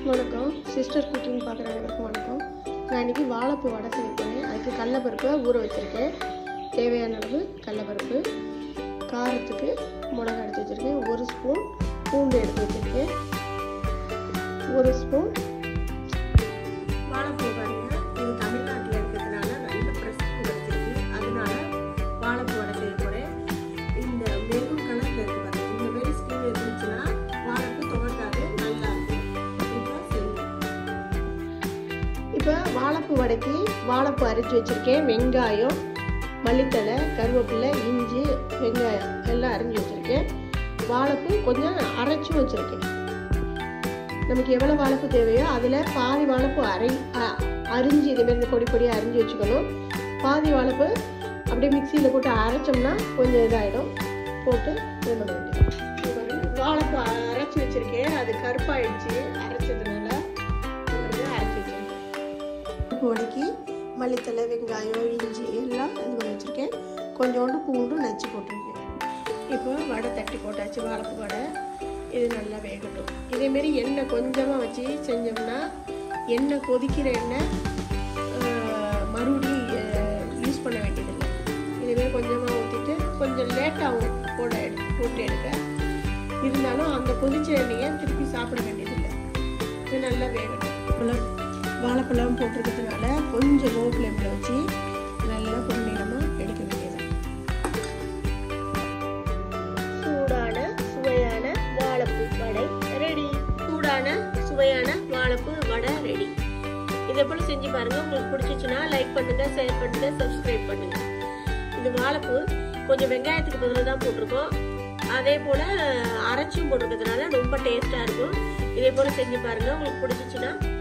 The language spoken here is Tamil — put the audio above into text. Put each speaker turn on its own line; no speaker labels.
வணக்கம் சிஸ்டர் குக்கிங் பார்க்குற அனைவருக்கும் வணக்கம் நான் இன்றைக்கி வாழைப்பூ வடை செய்ய போகிறேன் அதுக்கு கடலப்பருப்பை ஊற வச்சுருக்கேன் தேவையான அளவு கடலப்பருப்பு காரத்துக்கு மிளகா எடுத்து வச்சுருக்கேன் ஒரு ஸ்பூன் பூண்டு எடுத்து வச்சுருக்கேன் ஒரு ஸ்பூன் வாழைப்பூ பாருங்க இது தமிழ்நாட்டில் இருக்கிறதுனால நல்ல பிரசித்தி வச்சிருக்கு அதனால வாழைப்பூ வடை செய்ய போகிறேன் இந்த மெரூன் கலரில் இருக்கு பாருங்க இந்த மாதிரி ஸ்கின் இருந்துச்சுன்னா வாழைப்பூ துவட்டாது நல்லா இருக்கும் இப்போ செய்யுங்க இப்போ வாழைப்பூ வடைக்கு வாழைப்பூ அரைச்சி வச்சுருக்கேன் வெங்காயம் மல்லித்தழை கருவேப்பிலை இஞ்சி வெங்காயம் எல்லாம் அரைஞ்சி வச்சுருக்கேன் வாழைப்பூ கொஞ்சம் அரைச்சும் வச்சுருக்கேன் நமக்கு எவ்வளோ வாழைப்பூ தேவையோ அதில் பாதி வாழைப்பூ அரை அ- அரிஞ்சு இதுமாரி இந்த பொடி பொடியாக அரிஞ்சு வச்சுக்கணும் பாதி வாழைப்பூ அப்படியே மிக்சியில் போட்டு அரைச்சோம்னா கொஞ்சம் இதாகிடும் போட்டு இது பண்ண வேண்டியது இது பாருங்க, வாழைப்பூ அரைச்சி வச்சுருக்கேன் அது கருப்பாயிடுச்சு அரைச்சதுனால இது பாருங்க, அரைச்சி வச்சுருக்கேன் பொடிக்கு மல்லித்தலை வெங்காயம் இஞ்சி எல்லாம் இது பண்ணி வச்சுருக்கேன் கொஞ்சோண்டு பூண்டும் நச்சு போட்டிருக்கேன் இப்போ வடை தட்டி போட்டாச்சு வாழைப்பூ வடை இது நல்லா வேகட்டும் இதேமாரி எண்ணெய் கொஞ்சமாக வச்சு செஞ்சோம்னா எண்ணெய் கொதிக்கிற எண்ணெய் ஆஹ், மறுபடியும் யூஸ் பண்ண வேண்டியதில்லை இதேமாரி கொஞ்சமாக ஊற்றிட்டு கொஞ்சம் லேட்டாகும் போட எடு போட்டு எடுக்க இருந்தாலும் அந்த கொதிச்ச எண்ணெயை திருப்பி சாப்பிட வேண்டியதில்லை இது நல்லா வேகட்டும் பழம் வாழைப்பழம் போட்டிருக்கிறதுனால கொஞ்சம் லோ ஃப்ளேமில் வச்சு நல்லா பொன்னிறமாக எடுக்க வேண்டியது சூடான சுவையான வாழைப்பூ வடை ரெடி சூடான சுவையான வாழைப்பூ வடை ரெடி இதை போல செஞ்சு பாருங்க உங்களுக்கு பிடிச்சிச்சுன்னா லைக் பண்ணுங்க ஷேர் பண்ணுங்க சப்ஸ்கிரைப் பண்ணுங்க இது வாழைப்பூ கொஞ்சம் வெங்காயத்துக்கு பதிலாக தான் போட்டிருக்கோம் அதே போல அரைச்சும் போட்டிருக்கிறதுனால ரொம்ப டேஸ்டா இருக்கும் இதே போல செஞ்சு பாருங்க உங்களுக்கு பிடிச்சிச்சுன்னா